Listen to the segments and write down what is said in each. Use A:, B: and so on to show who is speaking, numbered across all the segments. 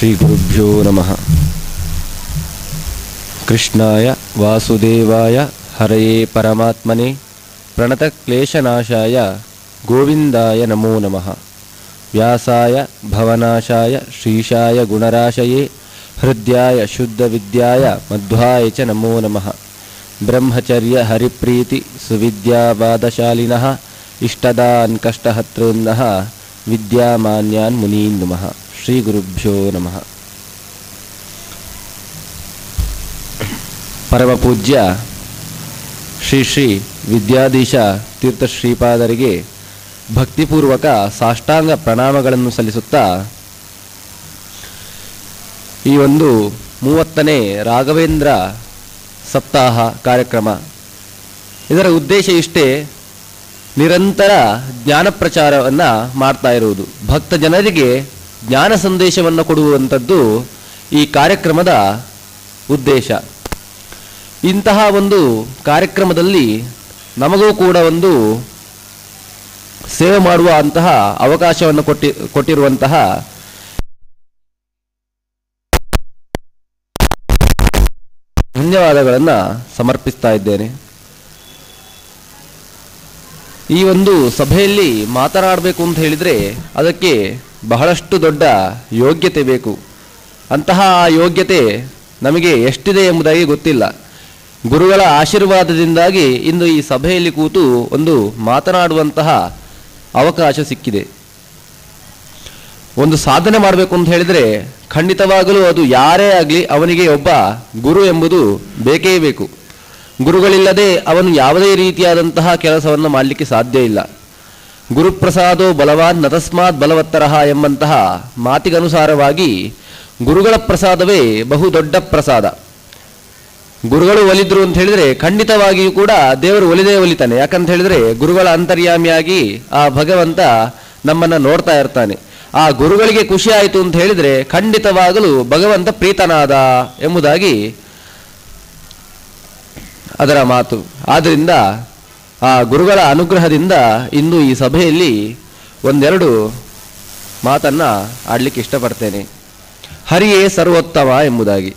A: श्रीगुरुभ्यो नमः कृष्णाय वासुदेवाय हरये परमात्मने प्रणतक्लेशनाशाय गोविन्दाय नमो नमः व्यासाय भवनाशाय श्रीशाय गुणराशये हृद्याय शुद्धविद्याय मध्वाय च नमो नमः ब्रह्मचर्य हरिप्रीति सुविद्यावादशालिनः इष्टदान् कष्टहतॄन्नः विद्यामान्यान् मुनीन् नमः ಶ್ರೀಗುರುಭ್ಯೋ ನಮಃ ಪರಮಪೂಜ್ಯ ಶ್ರೀ ಶ್ರೀ ವಿದ್ಯಾಧೀಶ ತೀರ್ಥ ಶ್ರೀಪಾದರಿಗೆ ಭಕ್ತಿಪೂರ್ವಕ ಸಾಷ್ಟಾಂಗ ಪ್ರಣಾಮಗಳನ್ನು ಸಲ್ಲಿಸುತ್ತಾ ಈ ಒಂದು ಮೂವತ್ತನೇ ರಾಘವೇಂದ್ರ ಸಪ್ತಾಹ ಕಾರ್ಯಕ್ರಮ ಇದರ ಉದ್ದೇಶ ಇಷ್ಟೇ ನಿರಂತರ ಜ್ಞಾನ ಪ್ರಚಾರವನ್ನು ಮಾಡ್ತಾ ಇರುವುದು ಭಕ್ತ ಜನರಿಗೆ ಜ್ಞಾನ ಸಂದೇಶವನ್ನು ಕೊಡುವಂಥದ್ದು ಈ ಕಾರ್ಯಕ್ರಮದ ಉದ್ದೇಶ ಇಂತಹ ಒಂದು ಕಾರ್ಯಕ್ರಮದಲ್ಲಿ ನಮಗೂ ಕೂಡ ಒಂದು ಸೇವೆ ಮಾಡುವ ಅಂತಹ ಅವಕಾಶವನ್ನು ಕೊಟ್ಟಿ ಕೊಟ್ಟಿರುವಂತಹ ಧನ್ಯವಾದಗಳನ್ನು ಸಮರ್ಪಿಸ್ತಾ ಇದ್ದೇನೆ ಈ ಒಂದು ಸಭೆಯಲ್ಲಿ ಮಾತನಾಡಬೇಕು ಅಂತ ಹೇಳಿದರೆ ಅದಕ್ಕೆ ಬಹಳಷ್ಟು ದೊಡ್ಡ ಯೋಗ್ಯತೆ ಬೇಕು ಅಂತಹ ಆ ಯೋಗ್ಯತೆ ನಮಗೆ ಎಷ್ಟಿದೆ ಎಂಬುದಾಗಿ ಗೊತ್ತಿಲ್ಲ ಗುರುಗಳ ಆಶೀರ್ವಾದದಿಂದಾಗಿ ಇಂದು ಈ ಸಭೆಯಲ್ಲಿ ಕೂತು ಒಂದು ಮಾತನಾಡುವಂತಹ ಅವಕಾಶ ಸಿಕ್ಕಿದೆ ಒಂದು ಸಾಧನೆ ಮಾಡಬೇಕು ಅಂತ ಹೇಳಿದರೆ ಖಂಡಿತವಾಗಲೂ ಅದು ಯಾರೇ ಆಗಲಿ ಅವನಿಗೆ ಒಬ್ಬ ಗುರು ಎಂಬುದು ಬೇಕೇ ಬೇಕು ಗುರುಗಳಿಲ್ಲದೆ ಅವನು ಯಾವುದೇ ರೀತಿಯಾದಂತಹ ಕೆಲಸವನ್ನು ಮಾಡಲಿಕ್ಕೆ ಸಾಧ್ಯ ಇಲ್ಲ ಗುರುಪ್ರಸಾದೋ ಬಲವಾನ್ ನತಸ್ಮಾತ್ ಬಲವತ್ತರಹ ಎಂಬಂತಹ ಮಾತಿಗನುಸಾರವಾಗಿ ಗುರುಗಳ ಪ್ರಸಾದವೇ ಬಹು ದೊಡ್ಡ ಪ್ರಸಾದ ಗುರುಗಳು ಒಲಿದ್ರು ಅಂತ ಹೇಳಿದ್ರೆ ಖಂಡಿತವಾಗಿಯೂ ಕೂಡ ದೇವರು ಒಲಿದೇ ಒಲಿತಾನೆ ಯಾಕಂತ ಹೇಳಿದ್ರೆ ಗುರುಗಳ ಅಂತರ್ಯಾಮಿಯಾಗಿ ಆ ಭಗವಂತ ನಮ್ಮನ್ನ ನೋಡ್ತಾ ಇರ್ತಾನೆ ಆ ಗುರುಗಳಿಗೆ ಖುಷಿ ಆಯಿತು ಅಂತ ಹೇಳಿದ್ರೆ ಖಂಡಿತವಾಗಲೂ ಭಗವಂತ ಪ್ರೀತನಾದ ಎಂಬುದಾಗಿ ಅದರ ಮಾತು ಆದ್ದರಿಂದ ಆ ಗುರುಗಳ ಅನುಗ್ರಹದಿಂದ ಇಂದು ಈ ಸಭೆಯಲ್ಲಿ ಒಂದೆರಡು ಮಾತನ್ನ ಆಡ್ಲಿಕ್ಕೆ ಇಷ್ಟಪಡ್ತೇನೆ ಹರಿಯೇ ಸರ್ವೋತ್ತಮ ಎಂಬುದಾಗಿ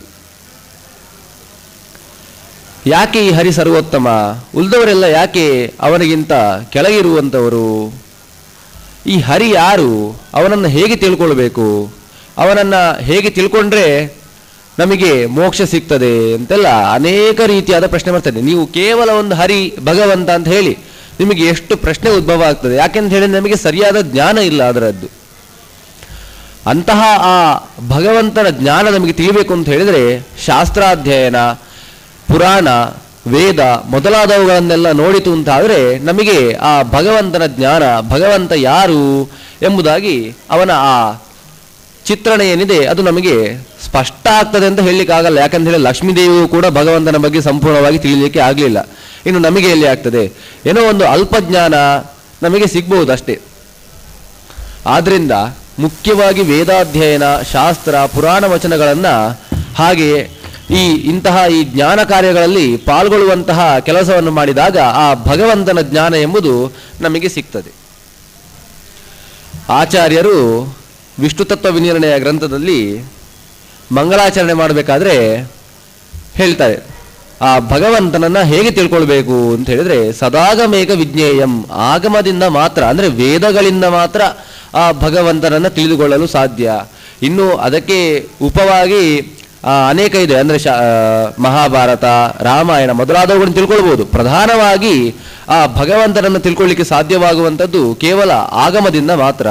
A: ಯಾಕೆ ಈ ಹರಿ ಸರ್ವೋತ್ತಮ ಉಳಿದವರೆಲ್ಲ ಯಾಕೆ ಅವನಿಗಿಂತ ಕೆಳಗಿರುವಂಥವರು ಈ ಹರಿ ಯಾರು ಅವನನ್ನು ಹೇಗೆ ತಿಳ್ಕೊಳ್ಬೇಕು ಅವನನ್ನು ಹೇಗೆ ತಿಳ್ಕೊಂಡ್ರೆ ನಮಗೆ ಮೋಕ್ಷ ಸಿಗ್ತದೆ ಅಂತೆಲ್ಲ ಅನೇಕ ರೀತಿಯಾದ ಪ್ರಶ್ನೆ ಬರ್ತದೆ ನೀವು ಕೇವಲ ಒಂದು ಹರಿ ಭಗವಂತ ಅಂತ ಹೇಳಿ ನಿಮಗೆ ಎಷ್ಟು ಪ್ರಶ್ನೆ ಉದ್ಭವ ಆಗ್ತದೆ ಯಾಕೆಂತ ಹೇಳಿ ನಮಗೆ ಸರಿಯಾದ ಜ್ಞಾನ ಇಲ್ಲ ಅದರದ್ದು ಅಂತಹ ಆ ಭಗವಂತನ ಜ್ಞಾನ ನಮಗೆ ತಿಳಿಬೇಕು ಅಂತ ಹೇಳಿದರೆ ಶಾಸ್ತ್ರಾಧ್ಯಯನ ಪುರಾಣ ವೇದ ಮೊದಲಾದವುಗಳನ್ನೆಲ್ಲ ನೋಡಿತು ಅಂತಾದರೆ ನಮಗೆ ಆ ಭಗವಂತನ ಜ್ಞಾನ ಭಗವಂತ ಯಾರು ಎಂಬುದಾಗಿ ಅವನ ಆ ಚಿತ್ರಣ ಏನಿದೆ ಅದು ನಮಗೆ ಸ್ಪಷ್ಟ ಆಗ್ತದೆ ಅಂತ ಹೇಳಲಿಕ್ಕಾಗಲ್ಲ ಯಾಕಂತ ಹೇಳಿ ಲಕ್ಷ್ಮೀದೇವಿಯು ಕೂಡ ಭಗವಂತನ ಬಗ್ಗೆ ಸಂಪೂರ್ಣವಾಗಿ ತಿಳಿಯಲಿಕ್ಕೆ ಆಗಲಿಲ್ಲ ಇನ್ನು ನಮಗೆ ಎಲ್ಲಿ ಆಗ್ತದೆ ಏನೋ ಒಂದು ಅಲ್ಪ ಜ್ಞಾನ ನಮಗೆ ಸಿಗ್ಬಹುದು ಅಷ್ಟೇ ಆದ್ರಿಂದ ಮುಖ್ಯವಾಗಿ ವೇದಾಧ್ಯಯನ ಶಾಸ್ತ್ರ ಪುರಾಣ ವಚನಗಳನ್ನು ಹಾಗೆ ಈ ಇಂತಹ ಈ ಜ್ಞಾನ ಕಾರ್ಯಗಳಲ್ಲಿ ಪಾಲ್ಗೊಳ್ಳುವಂತಹ ಕೆಲಸವನ್ನು ಮಾಡಿದಾಗ ಆ ಭಗವಂತನ ಜ್ಞಾನ ಎಂಬುದು ನಮಗೆ ಸಿಗ್ತದೆ ಆಚಾರ್ಯರು ವಿಷ್ಣು ತತ್ವ ವಿನಿರ್ಣಯ ಗ್ರಂಥದಲ್ಲಿ ಮಂಗಳಾಚರಣೆ ಮಾಡಬೇಕಾದ್ರೆ ಹೇಳ್ತಾರೆ ಆ ಭಗವಂತನನ್ನ ಹೇಗೆ ತಿಳ್ಕೊಳ್ಬೇಕು ಅಂತ ಹೇಳಿದ್ರೆ ಸದಾಗಮೇಕ ವಿಜ್ಞೇಯಂ ಆಗಮದಿಂದ ಮಾತ್ರ ಅಂದ್ರೆ ವೇದಗಳಿಂದ ಮಾತ್ರ ಆ ಭಗವಂತನನ್ನ ತಿಳಿದುಕೊಳ್ಳಲು ಸಾಧ್ಯ ಇನ್ನು ಅದಕ್ಕೆ ಉಪವಾಗಿ ಆ, ಅನೇಕ ಇದೆ ಅಂದ್ರೆ ಶಾ ಆ, ಮಹಾಭಾರತ ರಾಮಾಯಣ ಮೊದಲಾದವುಗಳನ್ನು ತಿಳ್ಕೊಳ್ಬಹುದು ಪ್ರಧಾನವಾಗಿ ಆ ಭಗವಂತನನ್ನು ತಿಳ್ಕೊಳ್ಳಿಕ್ಕೆ ಸಾಧ್ಯವಾಗುವಂಥದ್ದು ಕೇವಲ ಆಗಮದಿಂದ ಮಾತ್ರ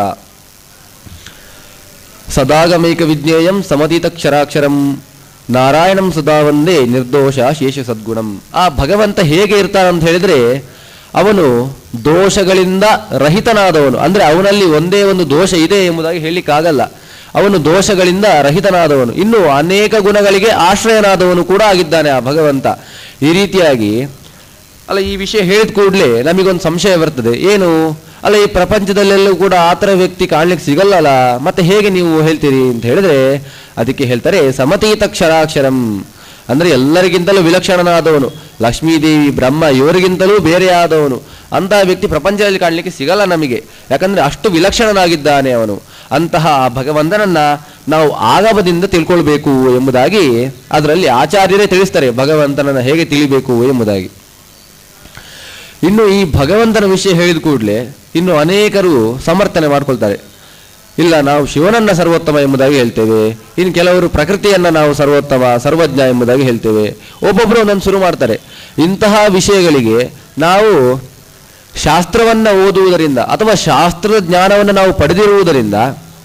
A: ಸದಾಗಮೈಕ ವಿಜ್ಞೇಯಂ ಸಮತೀತಕ್ಷರಾಕ್ಷರಂ ನಾರಾಯಣಂ ಸದಾ ಒಂದೇ ನಿರ್ದೋಷ ಶೇಷ ಸದ್ಗುಣಂ ಆ ಭಗವಂತ ಹೇಗೆ ಇರ್ತಾನಂತ ಹೇಳಿದ್ರೆ ಅವನು ದೋಷಗಳಿಂದ ರಹಿತನಾದವನು ಅಂದ್ರೆ ಅವನಲ್ಲಿ ಒಂದೇ ಒಂದು ದೋಷ ಇದೆ ಎಂಬುದಾಗಿ ಹೇಳಲಿಕ್ಕಾಗಲ್ಲ ಅವನು ದೋಷಗಳಿಂದ ರಹಿತನಾದವನು ಇನ್ನು ಅನೇಕ ಗುಣಗಳಿಗೆ ಆಶ್ರಯನಾದವನು ಕೂಡ ಆಗಿದ್ದಾನೆ ಆ ಭಗವಂತ ಈ ರೀತಿಯಾಗಿ ಅಲ್ಲ ಈ ವಿಷಯ ಹೇಳಿದ ಕೂಡಲೇ ನಮಗೊಂದು ಸಂಶಯ ಬರ್ತದೆ ಏನು ಅಲ್ಲ ಈ ಪ್ರಪಂಚದಲ್ಲೆಲ್ಲೂ ಕೂಡ ಆ ಥರ ವ್ಯಕ್ತಿ ಕಾಣ್ಲಿಕ್ಕೆ ಸಿಗಲ್ಲಲ್ಲ ಮತ್ತೆ ಹೇಗೆ ನೀವು ಹೇಳ್ತೀರಿ ಅಂತ ಹೇಳಿದ್ರೆ ಅದಕ್ಕೆ ಹೇಳ್ತಾರೆ ಸಮತೀತ ಕ್ಷರಾಕ್ಷರಂ ಅಂದ್ರೆ ಎಲ್ಲರಿಗಿಂತಲೂ ವಿಲಕ್ಷಣನಾದವನು ಲಕ್ಷ್ಮೀದೇವಿ ಬ್ರಹ್ಮ ಇವರಿಗಿಂತಲೂ ಬೇರೆಯಾದವನು ಅಂತಹ ವ್ಯಕ್ತಿ ಪ್ರಪಂಚದಲ್ಲಿ ಕಾಣಲಿಕ್ಕೆ ಸಿಗಲ್ಲ ನಮಗೆ ಯಾಕಂದ್ರೆ ಅಷ್ಟು ವಿಲಕ್ಷಣನಾಗಿದ್ದಾನೆ ಅವನು ಅಂತಹ ಆ ಭಗವಂತನನ್ನ ನಾವು ಆಗಮದಿಂದ ತಿಳ್ಕೊಳ್ಬೇಕು ಎಂಬುದಾಗಿ ಅದರಲ್ಲಿ ಆಚಾರ್ಯರೇ ತಿಳಿಸ್ತಾರೆ ಭಗವಂತನನ್ನು ಹೇಗೆ ತಿಳಿಬೇಕು ಎಂಬುದಾಗಿ ಇನ್ನು ಈ ಭಗವಂತನ ವಿಷಯ ಹೇಳಿದ ಕೂಡಲೇ ಇನ್ನು ಅನೇಕರು ಸಮರ್ಥನೆ ಮಾಡ್ಕೊಳ್ತಾರೆ ಇಲ್ಲ ನಾವು ಶಿವನನ್ನ ಸರ್ವೋತ್ತಮ ಎಂಬುದಾಗಿ ಹೇಳ್ತೇವೆ ಇನ್ನು ಕೆಲವರು ಪ್ರಕೃತಿಯನ್ನ ನಾವು ಸರ್ವೋತ್ತಮ ಸರ್ವಜ್ಞ ಎಂಬುದಾಗಿ ಹೇಳ್ತೇವೆ ಒಬ್ಬೊಬ್ಬರು ಒಂದೊಂದು ಶುರು ಮಾಡ್ತಾರೆ ಇಂತಹ ವಿಷಯಗಳಿಗೆ ನಾವು ಶಾಸ್ತ್ರವನ್ನ ಓದುವುದರಿಂದ ಅಥವಾ ಶಾಸ್ತ್ರದ ಜ್ಞಾನವನ್ನು ನಾವು ಪಡೆದಿರುವುದರಿಂದ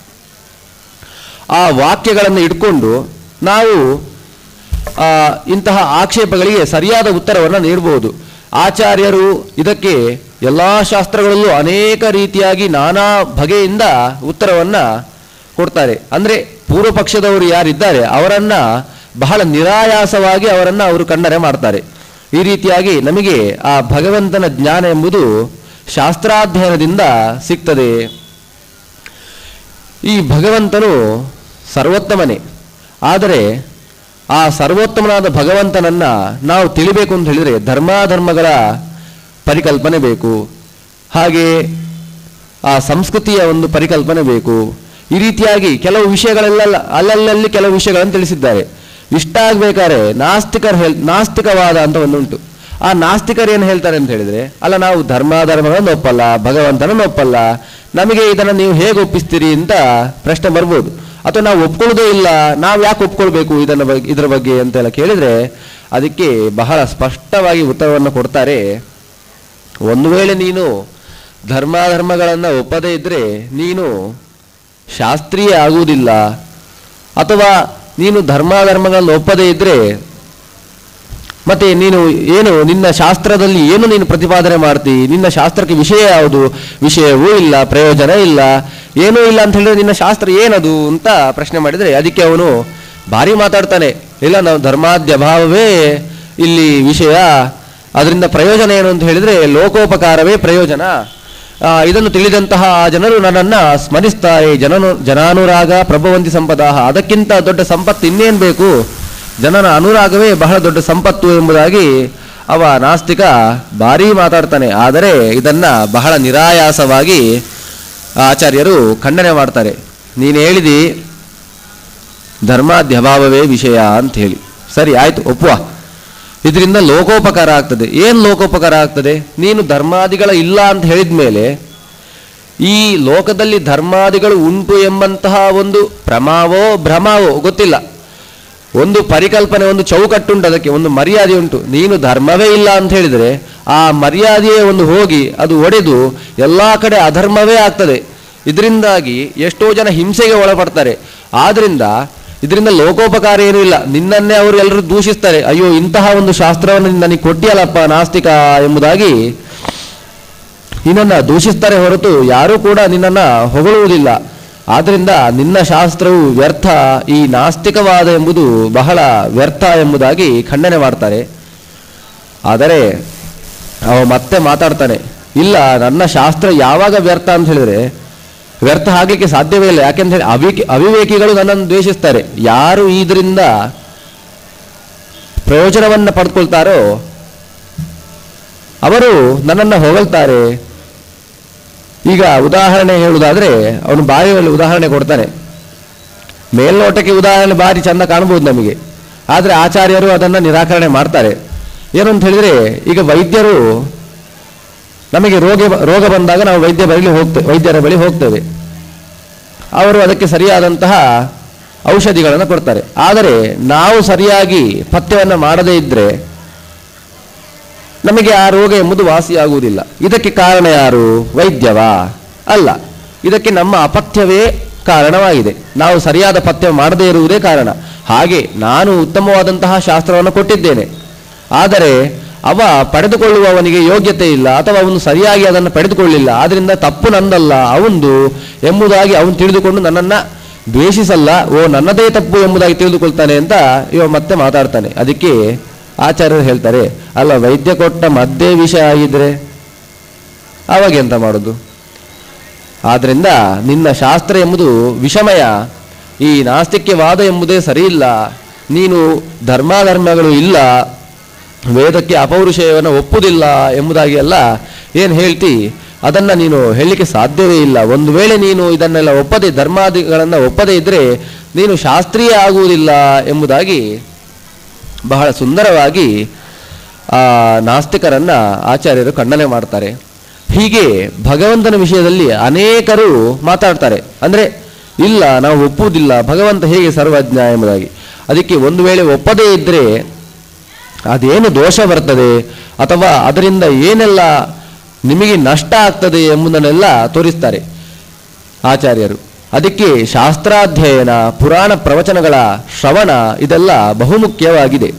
A: ಆ ವಾಕ್ಯಗಳನ್ನು ಇಟ್ಕೊಂಡು ನಾವು ಆ, ಇಂತಹ ಆಕ್ಷೇಪಗಳಿಗೆ ಸರಿಯಾದ ಉತ್ತರವನ್ನು ನೀಡಬಹುದು ಆಚಾರ್ಯರು ಇದಕ್ಕೆ ಎಲ್ಲ ಶಾಸ್ತ್ರಗಳಲ್ಲೂ ಅನೇಕ ರೀತಿಯಾಗಿ ನಾನಾ ಬಗೆಯಿಂದ ಉತ್ತರವನ್ನ ಕೊಡ್ತಾರೆ ಅಂದ್ರೆ ಪೂರ್ವ ಪಕ್ಷದವರು ಯಾರಿದ್ದಾರೆ ಅವರನ್ನ ಬಹಳ ನಿರಾಯಾಸವಾಗಿ ಅವರನ್ನ ಅವರು ಖಂಡನೆ ಮಾಡ್ತಾರೆ ಈ ರೀತಿಯಾಗಿ ನಮಗೆ ಆ ಭಗವಂತನ ಜ್ಞಾನ ಎಂಬುದು ಶಾಸ್ತ್ರಾಧ್ಯಯನದಿಂದ ಸಿಗ್ತದೆ ಈ ಭಗವಂತನು ಸರ್ವೋತ್ತಮನೇ ಆದರೆ ಆ ಸರ್ವೋತ್ತಮನಾದ ಭಗವಂತನನ್ನ ನಾವು ತಿಳಿಬೇಕು ಅಂತ ಹೇಳಿದರೆ ಧರ್ಮಾಧರ್ಮಗಳ ಪರಿಕಲ್ಪನೆ ಬೇಕು ಹಾಗೆ ಆ ಸಂಸ್ಕೃತಿಯ ಒಂದು ಪರಿಕಲ್ಪನೆ ಬೇಕು ಈ ರೀತಿಯಾಗಿ ಕೆಲವು ವಿಷಯಗಳೆಲ್ಲ ಅಲ್ಲಲ್ಲಿ ಕೆಲವು ವಿಷಯಗಳನ್ನು ತಿಳಿಸಿದ್ದಾರೆ ಇಷ್ಟ ಆಗ್ಬೇಕಾದ್ರೆ ನಾಸ್ತಿಕರು ಹೇಳ್ ನಾಸ್ತಿಕವಾದ ಅಂತ ಒಂದುಂಟು ಆ ನಾಸ್ತಿಕರು ಏನು ಹೇಳ್ತಾರೆ ಅಂತ ಹೇಳಿದ್ರೆ ಅಲ್ಲ ನಾವು ಧರ್ಮಾಧರ್ಮಗಳನ್ನು ಒಪ್ಪಲ್ಲ ಭಗವಂತನನ್ನು ಒಪ್ಪಲ್ಲ ನಮಗೆ ಇದನ್ನು ನೀವು ಹೇಗೆ ಒಪ್ಪಿಸ್ತೀರಿ ಅಂತ ಪ್ರಶ್ನೆ ಬರ್ಬೋದು ಅಥವಾ ನಾವು ಒಪ್ಕೊಳ್ಳೋದೇ ಇಲ್ಲ ನಾವು ಯಾಕೆ ಒಪ್ಕೊಳ್ಬೇಕು ಇದನ್ನ ಬಗ್ಗೆ ಇದರ ಬಗ್ಗೆ ಅಂತೆಲ್ಲ ಕೇಳಿದ್ರೆ ಅದಕ್ಕೆ ಬಹಳ ಸ್ಪಷ್ಟವಾಗಿ ಉತ್ತರವನ್ನು ಕೊಡ್ತಾರೆ ಒಂದು ವೇಳೆ ನೀನು ಧರ್ಮಾಧರ್ಮಗಳನ್ನು ಒಪ್ಪದೇ ಇದ್ರೆ ನೀನು ಶಾಸ್ತ್ರೀಯ ಆಗುವುದಿಲ್ಲ ಅಥವಾ ನೀನು ಧರ್ಮಾಧರ್ಮಗಳನ್ನು ಒಪ್ಪದೇ ಇದ್ರೆ ಮತ್ತೆ ನೀನು ಏನು ನಿನ್ನ ಶಾಸ್ತ್ರದಲ್ಲಿ ಏನು ನೀನು ಪ್ರತಿಪಾದನೆ ಮಾಡ್ತಿ ನಿನ್ನ ಶಾಸ್ತ್ರಕ್ಕೆ ವಿಷಯ ಯಾವುದು ವಿಷಯವೂ ಇಲ್ಲ ಪ್ರಯೋಜನ ಇಲ್ಲ ಏನೂ ಇಲ್ಲ ಅಂತ ಹೇಳಿದ್ರೆ ನಿನ್ನ ಶಾಸ್ತ್ರ ಏನದು ಅಂತ ಪ್ರಶ್ನೆ ಮಾಡಿದರೆ ಅದಕ್ಕೆ ಅವನು ಭಾರಿ ಮಾತಾಡ್ತಾನೆ ಇಲ್ಲ ನಾವು ಧರ್ಮಾದ್ಯಭಾವವೇ ಇಲ್ಲಿ ವಿಷಯ ಅದರಿಂದ ಪ್ರಯೋಜನ ಏನು ಅಂತ ಹೇಳಿದ್ರೆ ಲೋಕೋಪಕಾರವೇ ಪ್ರಯೋಜನ ಆ, ಇದನ್ನು ತಿಳಿದಂತಹ ಆ ಜನರು ನನ್ನನ್ನ ಸ್ಮರಿಸ್ತಾರೆ ಜನನು ಜನಾನುರಾಗ ಪ್ರಭವಂತಿ ಸಂಪದಾಹ ಅದಕ್ಕಿಂತ ದೊಡ್ಡ ಸಂಪತ್ತು ಇನ್ನೇನು ಬೇಕು ಜನನ ಅನುರಾಗವೇ ಬಹಳ ದೊಡ್ಡ ಸಂಪತ್ತು ಎಂಬುದಾಗಿ ಅವ ನಾಸ್ತಿಕ ಭಾರೀ ಮಾತಾಡ್ತಾನೆ ಆದರೆ ಇದನ್ನ ಬಹಳ ನಿರಾಯಾಸವಾಗಿ ಆಚಾರ್ಯರು ಖಂಡನೆ ಮಾಡ್ತಾರೆ ನೀನು ಹೇಳಿದಿ ಧರ್ಮಾದ್ಯಭಾವವೇ ವಿಷಯ ಅಂತ ಹೇಳಿ ಸರಿ ಆಯ್ತು ಒಪ್ಪುವ ಇದರಿಂದ ಲೋಕೋಪಕಾರ ಆಗ್ತದೆ ಏನು ಲೋಕೋಪಕಾರ ಆಗ್ತದೆ ನೀನು ಧರ್ಮಾದಿಗಳ ಇಲ್ಲ ಅಂತ ಹೇಳಿದ ಮೇಲೆ ಈ ಲೋಕದಲ್ಲಿ ಧರ್ಮಾದಿಗಳು ಉಂಟು ಎಂಬಂತಹ ಒಂದು ಪ್ರಮಾವೋ ಭ್ರಮವೋ ಗೊತ್ತಿಲ್ಲ ಒಂದು ಪರಿಕಲ್ಪನೆ ಒಂದು ಚೌಕಟ್ಟುಂಟು ಅದಕ್ಕೆ ಒಂದು ಮರ್ಯಾದೆ ಉಂಟು ನೀನು ಧರ್ಮವೇ ಇಲ್ಲ ಅಂತ ಹೇಳಿದರೆ ಆ ಮರ್ಯಾದೆಯೇ ಒಂದು ಹೋಗಿ ಅದು ಒಡೆದು ಎಲ್ಲ ಕಡೆ ಅಧರ್ಮವೇ ಆಗ್ತದೆ ಇದರಿಂದಾಗಿ ಎಷ್ಟೋ ಜನ ಹಿಂಸೆಗೆ ಒಳಪಡ್ತಾರೆ ಆದ್ರಿಂದ ಇದರಿಂದ ಲೋಕೋಪಕಾರ ಏನೂ ಇಲ್ಲ ನಿನ್ನನ್ನೇ ಅವರು ಎಲ್ಲರೂ ದೂಷಿಸ್ತಾರೆ ಅಯ್ಯೋ ಇಂತಹ ಒಂದು ಶಾಸ್ತ್ರವನ್ನು ನನಗೆ ಕೊಟ್ಟಿಯಲ್ಲಪ್ಪ ನಾಸ್ತಿಕ ಎಂಬುದಾಗಿ ನಿನ್ನನ್ನು ದೂಷಿಸ್ತಾರೆ ಹೊರತು ಯಾರೂ ಕೂಡ ನಿನ್ನನ್ನು ಹೊಗಳುವುದಿಲ್ಲ ಆದ್ರಿಂದ ನಿನ್ನ ಶಾಸ್ತ್ರವು ವ್ಯರ್ಥ ಈ ನಾಸ್ತಿಕವಾದ ಎಂಬುದು ಬಹಳ ವ್ಯರ್ಥ ಎಂಬುದಾಗಿ ಖಂಡನೆ ಮಾಡ್ತಾರೆ ಆದರೆ ಅವ ಮತ್ತೆ ಮಾತಾಡ್ತಾನೆ ಇಲ್ಲ ನನ್ನ ಶಾಸ್ತ್ರ ಯಾವಾಗ ವ್ಯರ್ಥ ಅಂತ ಹೇಳಿದ್ರೆ ವ್ಯರ್ಥ ಆಗಲಿಕ್ಕೆ ಸಾಧ್ಯವೇ ಇಲ್ಲ ಯಾಕೆಂತ ಹೇಳಿ ಅವಿಕೆ ಅವಿವೇಕಿಗಳು ನನ್ನನ್ನು ದ್ವೇಷಿಸ್ತಾರೆ ಯಾರು ಇದರಿಂದ ಪ್ರಯೋಜನವನ್ನು ಪಡ್ಕೊಳ್ತಾರೋ ಅವರು ನನ್ನನ್ನು ಹೊಗಳ್ತಾರೆ ಈಗ ಉದಾಹರಣೆ ಹೇಳುವುದಾದ್ರೆ ಅವನು ಬಾಯಲ್ಲಿ ಉದಾಹರಣೆ ಕೊಡ್ತಾನೆ ಮೇಲ್ನೋಟಕ್ಕೆ ಉದಾಹರಣೆ ಭಾರಿ ಚಂದ ಕಾಣಬಹುದು ನಮಗೆ ಆದರೆ ಆಚಾರ್ಯರು ಅದನ್ನು ನಿರಾಕರಣೆ ಮಾಡ್ತಾರೆ ಏನು ಅಂತ ಹೇಳಿದ್ರೆ ಈಗ ವೈದ್ಯರು ನಮಗೆ ರೋಗ ರೋಗ ಬಂದಾಗ ನಾವು ವೈದ್ಯ ಬಳಿ ಹೋಗ್ತೇವೆ ವೈದ್ಯರ ಬಳಿ ಹೋಗ್ತೇವೆ ಅವರು ಅದಕ್ಕೆ ಸರಿಯಾದಂತಹ ಔಷಧಿಗಳನ್ನು ಕೊಡ್ತಾರೆ ಆದರೆ ನಾವು ಸರಿಯಾಗಿ ಪಥ್ಯವನ್ನು ಮಾಡದೇ ಇದ್ದರೆ ನಮಗೆ ಆ ರೋಗ ಎಂಬುದು ವಾಸಿಯಾಗುವುದಿಲ್ಲ ಇದಕ್ಕೆ ಕಾರಣ ಯಾರು ವೈದ್ಯವಾ ಅಲ್ಲ ಇದಕ್ಕೆ ನಮ್ಮ ಅಪಥ್ಯವೇ ಕಾರಣವಾಗಿದೆ ನಾವು ಸರಿಯಾದ ಪಥ್ಯ ಮಾಡದೇ ಇರುವುದೇ ಕಾರಣ ಹಾಗೆ ನಾನು ಉತ್ತಮವಾದಂತಹ ಶಾಸ್ತ್ರವನ್ನು ಕೊಟ್ಟಿದ್ದೇನೆ ಆದರೆ ಅವ ಪಡೆದುಕೊಳ್ಳುವವನಿಗೆ ಯೋಗ್ಯತೆ ಇಲ್ಲ ಅಥವಾ ಅವನು ಸರಿಯಾಗಿ ಅದನ್ನು ಪಡೆದುಕೊಳ್ಳಿಲ್ಲ ಆದ್ರಿಂದ ತಪ್ಪು ನಂದಲ್ಲ ಅವಂದು ಎಂಬುದಾಗಿ ಅವನು ತಿಳಿದುಕೊಂಡು ನನ್ನನ್ನು ದ್ವೇಷಿಸಲ್ಲ ಓ ನನ್ನದೇ ತಪ್ಪು ಎಂಬುದಾಗಿ ತಿಳಿದುಕೊಳ್ತಾನೆ ಅಂತ ಇವ ಮತ್ತೆ ಮಾತಾಡ್ತಾನೆ ಅದಕ್ಕೆ ಆಚಾರ್ಯರು ಹೇಳ್ತಾರೆ ಅಲ್ಲ ವೈದ್ಯ ಕೊಟ್ಟ ಮದ್ದೇ ವಿಷ ಆಗಿದ್ರೆ ಅವಾಗ ಎಂತ ಮಾಡೋದು ಆದ್ರಿಂದ ನಿನ್ನ ಶಾಸ್ತ್ರ ಎಂಬುದು ವಿಷಮಯ ಈ ನಾಸ್ತಿಕ್ಯವಾದ ಎಂಬುದೇ ಸರಿಯಿಲ್ಲ ನೀನು ಧರ್ಮಾಧರ್ಮಗಳು ಇಲ್ಲ ವೇದಕ್ಕೆ ಅಪೌರುಷಯವನ್ನು ಒಪ್ಪುವುದಿಲ್ಲ ಎಂಬುದಾಗಿ ಎಲ್ಲ ಏನು ಹೇಳ್ತಿ ಅದನ್ನು ನೀನು ಹೇಳಲಿಕ್ಕೆ ಸಾಧ್ಯವೇ ಇಲ್ಲ ಒಂದು ವೇಳೆ ನೀನು ಇದನ್ನೆಲ್ಲ ಒಪ್ಪದೆ ಧರ್ಮಾದಿಗಳನ್ನು ಒಪ್ಪದೇ ಇದ್ದರೆ ನೀನು ಶಾಸ್ತ್ರೀಯ ಆಗುವುದಿಲ್ಲ ಎಂಬುದಾಗಿ ಬಹಳ ಸುಂದರವಾಗಿ ಆ ನಾಸ್ತಿಕರನ್ನ ಆಚಾರ್ಯರು ಖಂಡನೆ ಮಾಡ್ತಾರೆ ಹೀಗೆ ಭಗವಂತನ ವಿಷಯದಲ್ಲಿ ಅನೇಕರು ಮಾತಾಡ್ತಾರೆ ಅಂದರೆ ಇಲ್ಲ ನಾವು ಒಪ್ಪುವುದಿಲ್ಲ ಭಗವಂತ ಹೇಗೆ ಸರ್ವಜ್ಞ ಎಂಬುದಾಗಿ ಅದಕ್ಕೆ ಒಂದು ವೇಳೆ ಒಪ್ಪದೇ ಇದ್ದರೆ ಅದೇನು ದೋಷ ಬರ್ತದೆ ಅಥವಾ ಅದರಿಂದ ಏನೆಲ್ಲ ನಿಮಗೆ ನಷ್ಟ ಆಗ್ತದೆ ಎಂಬುದನ್ನೆಲ್ಲ ತೋರಿಸ್ತಾರೆ ಆಚಾರ್ಯರು ಅದಕ್ಕೆ ಶಾಸ್ತ್ರಾಧ್ಯಯನ ಪುರಾಣ ಪ್ರವಚನಗಳ ಶ್ರವಣ ಇದೆಲ್ಲ ಬಹುಮುಖ್ಯವಾಗಿದೆ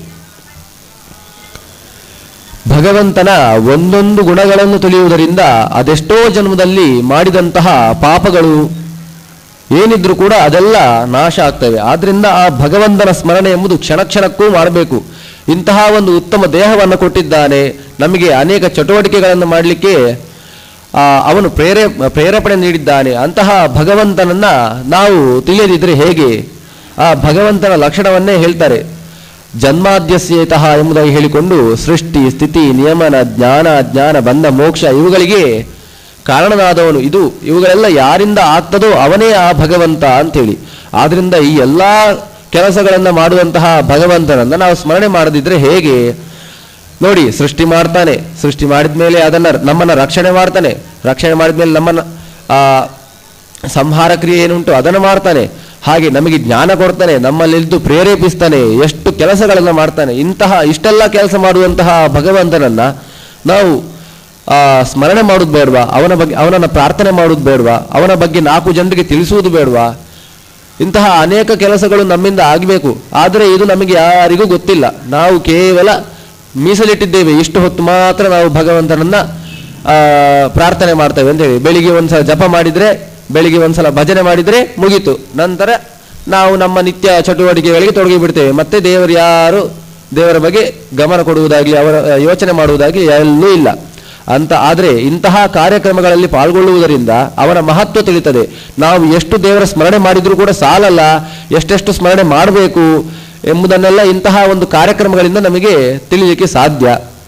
A: ಭಗವಂತನ ಒಂದೊಂದು ಗುಣಗಳನ್ನು ತಿಳಿಯುವುದರಿಂದ ಅದೆಷ್ಟೋ ಜನ್ಮದಲ್ಲಿ ಮಾಡಿದಂತಹ ಪಾಪಗಳು ಏನಿದ್ರೂ ಕೂಡ ಅದೆಲ್ಲ ನಾಶ ಆಗ್ತವೆ ಆದ್ರಿಂದ ಆ ಭಗವಂತನ ಸ್ಮರಣೆ ಎಂಬುದು ಕ್ಷಣ ಕ್ಷಣಕ್ಕೂ ಮಾಡಬೇಕು ಇಂತಹ ಒಂದು ಉತ್ತಮ ದೇಹವನ್ನು ಕೊಟ್ಟಿದ್ದಾನೆ ನಮಗೆ ಅನೇಕ ಚಟುವಟಿಕೆಗಳನ್ನು ಮಾಡಲಿಕ್ಕೆ ಆ, ಅವನು ಪ್ರೇರೇ ಪ್ರೇರೇಪಣೆ ನೀಡಿದ್ದಾನೆ ಅಂತಹ ಭಗವಂತನನ್ನ ನಾವು ತಿಳಿಯದಿದ್ರೆ ಹೇಗೆ ಆ ಭಗವಂತನ ಲಕ್ಷಣವನ್ನೇ ಹೇಳ್ತಾರೆ ಜನ್ಮಾದ್ಯಸ್ಯೇತಃ ಎಂಬುದಾಗಿ ಹೇಳಿಕೊಂಡು ಸೃಷ್ಟಿ ಸ್ಥಿತಿ ನಿಯಮನ ಜ್ಞಾನ ಜ್ಞಾನ ಬಂಧ ಮೋಕ್ಷ ಇವುಗಳಿಗೆ ಕಾರಣನಾದವನು ಇದು ಇವುಗಳೆಲ್ಲ ಯಾರಿಂದ ಆಗ್ತದೋ ಅವನೇ ಆ ಭಗವಂತ ಅಂತೇಳಿ ಆದ್ರಿಂದ ಈ ಎಲ್ಲ ಕೆಲಸಗಳನ್ನು ಮಾಡುವಂತಹ ಭಗವಂತನನ್ನ ನಾವು ಸ್ಮರಣೆ ಮಾಡದಿದ್ರೆ ಹೇಗೆ ನೋಡಿ ಸೃಷ್ಟಿ ಮಾಡ್ತಾನೆ ಸೃಷ್ಟಿ ಮಾಡಿದ ಮೇಲೆ ಅದನ್ನ ನಮ್ಮನ್ನ ರಕ್ಷಣೆ ಮಾಡ್ತಾನೆ ರಕ್ಷಣೆ ಮಾಡಿದ ಮೇಲೆ ನಮ್ಮನ್ನ ಆ ಸಂಹಾರ ಕ್ರಿಯೆ ಏನುಂಟು ಅದನ್ನು ಮಾಡ್ತಾನೆ ಹಾಗೆ ನಮಗೆ ಜ್ಞಾನ ಕೊಡ್ತಾನೆ ನಮ್ಮಲ್ಲಿದ್ದು ಪ್ರೇರೇಪಿಸ್ತಾನೆ ಎಷ್ಟು ಕೆಲಸಗಳನ್ನು ಮಾಡ್ತಾನೆ ಇಂತಹ ಇಷ್ಟೆಲ್ಲ ಕೆಲಸ ಮಾಡುವಂತಹ ಭಗವಂತನನ್ನ ನಾವು ಆ, ಸ್ಮರಣೆ ಮಾಡೋದು ಬೇಡವಾ ಅವನ ಬಗ್ಗೆ ಅವನನ್ನು ಪ್ರಾರ್ಥನೆ ಮಾಡೋದು ಬೇಡವಾ ಅವನ ಬಗ್ಗೆ ನಾಲ್ಕು ಜನರಿಗೆ ತಿಳಿಸುವುದು ಬೇಡವಾ ಇಂತಹ ಅನೇಕ ಕೆಲಸಗಳು ನಮ್ಮಿಂದ ಆಗಬೇಕು ಆದರೆ ಇದು ನಮಗೆ ಯಾರಿಗೂ ಗೊತ್ತಿಲ್ಲ ನಾವು ಕೇವಲ ಮೀಸಲಿಟ್ಟಿದ್ದೇವೆ ಇಷ್ಟು ಹೊತ್ತು ಮಾತ್ರ ನಾವು ಭಗವಂತನನ್ನ ಆ, ಪ್ರಾರ್ಥನೆ ಮಾಡ್ತೇವೆ ಅಂತ ಹೇಳಿ ಬೆಳಿಗ್ಗೆ ಒಂದ್ಸಲ ಜಪ ಮಾಡಿದ್ರೆ ಬೆಳಿಗ್ಗೆ ಒಂದ್ಸಲ ಭಜನೆ ಮಾಡಿದ್ರೆ ಮುಗೀತು ನಂತರ ನಾವು ನಮ್ಮ ನಿತ್ಯ ಚಟುವಟಿಕೆಗಳಿಗೆ ತೊಡಗಿ ಬಿಡ್ತೇವೆ ಮತ್ತೆ ದೇವರು ಯಾರು ದೇವರ ಬಗ್ಗೆ ಗಮನ ಕೊಡುವುದಾಗಲಿ ಅವರ ಆ, ಯೋಚನೆ ಮಾಡುವುದಾಗಲಿ ಎಲ್ಲೂ ಇಲ್ಲ ಅಂತ ಆದರೆ ಇಂತಹ ಕಾರ್ಯಕ್ರಮಗಳಲ್ಲಿ ಪಾಲ್ಗೊಳ್ಳುವುದರಿಂದ ಅವನ ಮಹತ್ವ ತಿಳಿತದೆ ನಾವು ಎಷ್ಟು ದೇವರ ಸ್ಮರಣೆ ಮಾಡಿದ್ರೂ ಕೂಡ ಸಾಲಲ್ಲ ಎಷ್ಟೆಷ್ಟು ಸ್ಮರಣೆ ಮಾಡಬೇಕು ಎಂಬುದನ್ನೆಲ್ಲ ಇಂತಹ ಒಂದು ಕಾರ್ಯಕ್ರಮಗಳಿಂದ ನಮಗೆ ತಿಳಿಲಿಕ್ಕೆ ಸಾಧ್ಯ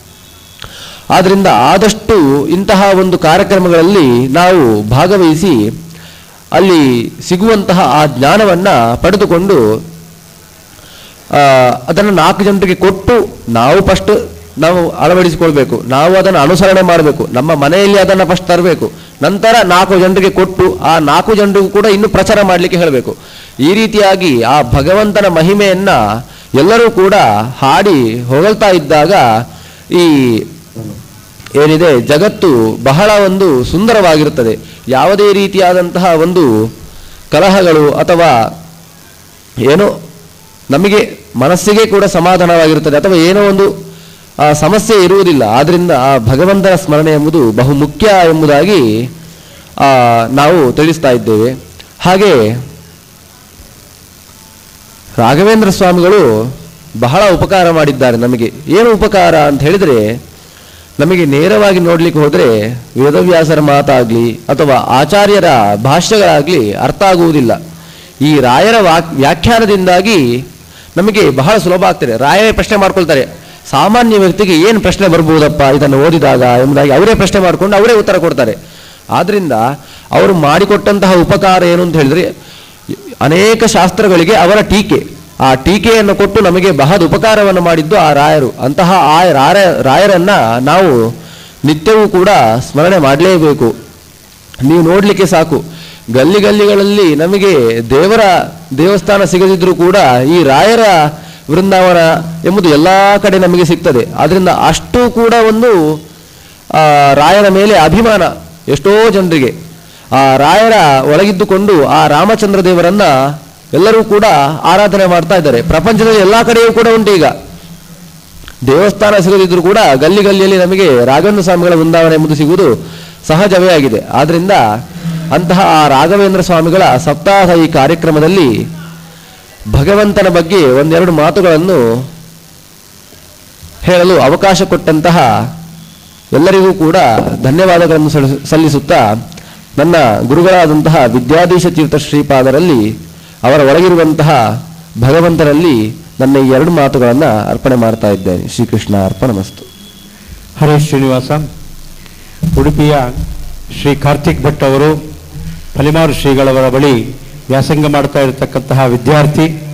A: ಆದ್ರಿಂದ ಆದಷ್ಟು ಇಂತಹ ಒಂದು ಕಾರ್ಯಕ್ರಮಗಳಲ್ಲಿ ನಾವು ಭಾಗವಹಿಸಿ ಅಲ್ಲಿ ಸಿಗುವಂತಹ ಆ ಜ್ಞಾನವನ್ನ ಪಡೆದುಕೊಂಡು ಆ, ಅದನ್ನು ನಾಲ್ಕು ಜನರಿಗೆ ಕೊಟ್ಟು ನಾವು ಫಸ್ಟ್ ನಾವು ಅಳವಡಿಸಿಕೊಳ್ಬೇಕು ನಾವು ಅದನ್ನು ಅನುಸರಣೆ ಮಾಡಬೇಕು ನಮ್ಮ ಮನೆಯಲ್ಲಿ ಅದನ್ನು ಫಸ್ಟ್ ತರಬೇಕು ನಂತರ ನಾಲ್ಕು ಜನರಿಗೆ ಕೊಟ್ಟು ಆ ನಾಲ್ಕು ಜನರಿಗೂ ಕೂಡ ಇನ್ನು ಪ್ರಚಾರ ಮಾಡಲಿಕ್ಕೆ ಹೇಳಬೇಕು ಈ ರೀತಿಯಾಗಿ ಆ ಭಗವಂತನ ಮಹಿಮೆಯನ್ನ ಎಲ್ಲರೂ ಕೂಡ ಹಾಡಿ ಹೊಗಳ್ತಾ ಇದ್ದಾಗ ಈ ಏನಿದೆ ಜಗತ್ತು ಬಹಳ ಒಂದು ಸುಂದರವಾಗಿರುತ್ತದೆ ಯಾವುದೇ ರೀತಿಯಾದಂತಹ ಒಂದು ಕಲಹಗಳು ಅಥವಾ ಏನೋ ನಮಗೆ ಮನಸ್ಸಿಗೆ ಕೂಡ ಸಮಾಧಾನವಾಗಿರುತ್ತದೆ ಅಥವಾ ಏನೋ ಒಂದು ಆ, ಸಮಸ್ಯೆ ಇರುವುದಿಲ್ಲ ಆದ್ರಿಂದ ಆ ಭಗವಂತನ ಸ್ಮರಣೆ ಎಂಬುದು ಬಹು ಮುಖ್ಯ ಎಂಬುದಾಗಿ ಆ, ನಾವು ತಿಳಿಸ್ತಾ ಇದ್ದೇವೆ ಹಾಗೆ ರಾಘವೇಂದ್ರ ಸ್ವಾಮಿಗಳು ಬಹಳ ಉಪಕಾರ ಮಾಡಿದ್ದಾರೆ ನಮಗೆ ಏನು ಉಪಕಾರ ಅಂತ ಹೇಳಿದರೆ ನಮಗೆ ನೇರವಾಗಿ ನೋಡ್ಲಿಕ್ಕೆ ಹೋದರೆ ವೇದವ್ಯಾಸರ ಮಾತಾಗ್ಲಿ ಅಥವಾ ಆಚಾರ್ಯರ ಭಾಷ್ಯಗಳಾಗ್ಲಿ ಅರ್ಥ ಆಗುವುದಿಲ್ಲ ಈ ರಾಯರ ವಾಕ್ ವ್ಯಾಖ್ಯಾನದಿಂದಾಗಿ ನಮಗೆ ಬಹಳ ಸುಲಭ ಆಗ್ತದೆ ರಾಯರೇ ಪ್ರಶ್ನೆ ಮಾಡ್ಕೊಳ್ತಾರೆ ಸಾಮಾನ್ಯ ವ್ಯಕ್ತಿಗೆ ಏನು ಪ್ರಶ್ನೆ ಬರ್ಬೋದಪ್ಪ ಇದನ್ನು ಓದಿದಾಗ ಎಂಬುದಾಗಿ ಅವರೇ ಪ್ರಶ್ನೆ ಮಾಡಿಕೊಂಡು ಅವರೇ ಉತ್ತರ ಕೊಡ್ತಾರೆ ಆದ್ರಿಂದ ಅವರು ಮಾಡಿಕೊಟ್ಟಂತಹ ಉಪಕಾರ ಏನು ಅಂತ ಹೇಳಿದ್ರೆ ಅನೇಕ ಶಾಸ್ತ್ರಗಳಿಗೆ ಅವರ ಟೀಕೆ ಆ ಟೀಕೆಯನ್ನು ಕೊಟ್ಟು ನಮಗೆ ಬಹಳ ಉಪಕಾರವನ್ನು ಮಾಡಿದ್ದು ಆ ರಾಯರು ಅಂತಹ ಆ ರಾಯ ರಾಯರನ್ನ ನಾವು ನಿತ್ಯವೂ ಕೂಡ ಸ್ಮರಣೆ ಮಾಡಲೇಬೇಕು ನೀವು ನೋಡಲಿಕ್ಕೆ ಸಾಕು ಗಲ್ಲಿ ಗಲ್ಲಿಗಳಲ್ಲಿ ನಮಗೆ ದೇವರ ದೇವಸ್ಥಾನ ಸಿಗದಿದ್ರೂ ಕೂಡ ಈ ರಾಯರ ವೃಂದಾವನ ಎಂಬುದು ಎಲ್ಲ ಕಡೆ ನಮಗೆ ಸಿಗ್ತದೆ ಆದ್ರಿಂದ ಅಷ್ಟು ಕೂಡ ಒಂದು ಆ, ರಾಯರ ಮೇಲೆ ಅಭಿಮಾನ ಎಷ್ಟೋ ಜನರಿಗೆ ಆ ರಾಯರ ಒಳಗಿದ್ದುಕೊಂಡು ಆ ರಾಮಚಂದ್ರ ದೇವರನ್ನ ಎಲ್ಲರೂ ಕೂಡ ಆರಾಧನೆ ಮಾಡ್ತಾ ಇದ್ದಾರೆ ಪ್ರಪಂಚದಲ್ಲಿ ಎಲ್ಲಾ ಕಡೆಯೂ ಕೂಡ ಉಂಟು ಈಗ ದೇವಸ್ಥಾನ ಸಿಗದಿದ್ರೂ ಕೂಡ ಗಲ್ಲಿ ಗಲ್ಲಿಯಲ್ಲಿ ನಮಗೆ ರಾಘವೇಂದ್ರ ಸ್ವಾಮಿಗಳ ವೃಂದಾವನ ಎಂಬುದು ಸಿಗುವುದು ಸಹಜವೇ ಆಗಿದೆ ಆದ್ರಿಂದ ಅಂತಹ ಆ ರಾಘವೇಂದ್ರ ಸ್ವಾಮಿಗಳ ಸಪ್ತಾಹ ಈ ಕಾರ್ಯಕ್ರಮದಲ್ಲಿ ಭಗವಂತನ ಬಗ್ಗೆ ಒಂದೆರಡು ಮಾತುಗಳನ್ನು ಹೇಳಲು ಅವಕಾಶ ಕೊಟ್ಟಂತಹ ಎಲ್ಲರಿಗೂ ಕೂಡ ಧನ್ಯವಾದಗಳನ್ನು ಸಲ್ಲಿಸು- ಸಲ್ಲಿಸುತ್ತಾ ನನ್ನ ಗುರುಗಳಾದಂತಹ ವಿದ್ಯಾಧೀಶ ತೀರ್ಥ ಶ್ರೀಪಾದರಲ್ಲಿ ಅವರ ಒಳಗಿರುವಂತಹ ಭಗವಂತನಲ್ಲಿ ನನ್ನ ಈ ಎರಡು ಮಾತುಗಳನ್ನು ಅರ್ಪಣೆ ಮಾಡ್ತಾ ಇದ್ದೇನೆ ಶ್ರೀಕೃಷ್ಣ ಅರ್ಪಣ ಮಸ್ತು
B: ಹರೇ ಶ್ರೀನಿವಾಸ ಉಡುಪಿಯ ಶ್ರೀ ಕಾರ್ತಿಕ್ ಭಟ್ ಅವರು ಫಲಿಮಾರು ಶ್ರೀಗಳವರ ಬಳಿ ವ್ಯಾಸಂಗ ಮಾಡ್ತಾ ಇರತಕ್ಕಂತಹ ವಿದ್ಯಾರ್ಥಿ